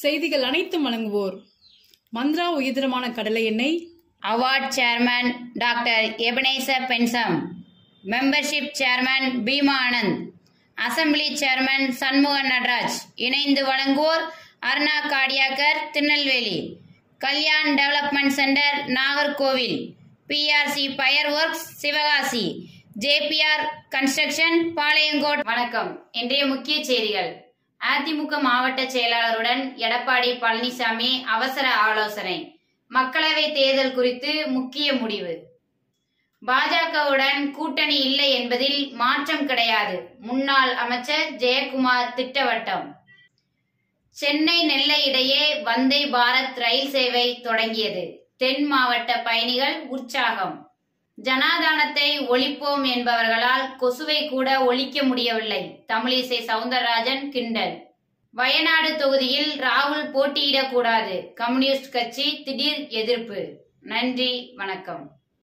செய்திகள் அனைத்தும் வழங்குவோர் மந்த்ரா உயர்தரமான கடலை எண்ணெய் award chairman doctor Ebenezer Bensam membership chairman Bhima Anand assembly chairman Shanmugan Nataraj இணைந்து வழங்குவோர் அருணா காடியாக்கர் Tirunelveli Kalyan development centre Nagercoil PRC fire works Sivakasi JPR construction Palayamkottai வணக்கம் இன்றைய முக்கிய செய்திகள் அதிமுக மாவட்ட செயலாளருடன் எடப்பாடி பழனிசாமி அவசர ஆலோசனை மக்களவை தேர்தல் குறித்து முக்கிய முடிவு பாஜகவுடன் கூட்டணி இல்லை என்பதில் மாற்றம் கிடையாது முன்னாள் அமைச்சர் ஜெயக்குமார் திட்டவட்டம் சென்னை நெல்லை இடையே வந்தே பாரத் ரயில் சேவை தொடங்கியது தென் மாவட்ட பயணிகள் உற்சாகம் ஜனாதானத்தை ஒழிப்போம் என்பவர்களால் கொசுவை கூட ஒழிக்க முடியவில்லை தமிழிசை சவுந்தரராஜன் கிண்டல் வயநாடு தொகுதியில் ராகுல் போட்டியிடக்கூடாது கம்யூனிஸ்ட் கட்சி திடீர் எதிர்ப்பு நன்றி வணக்கம்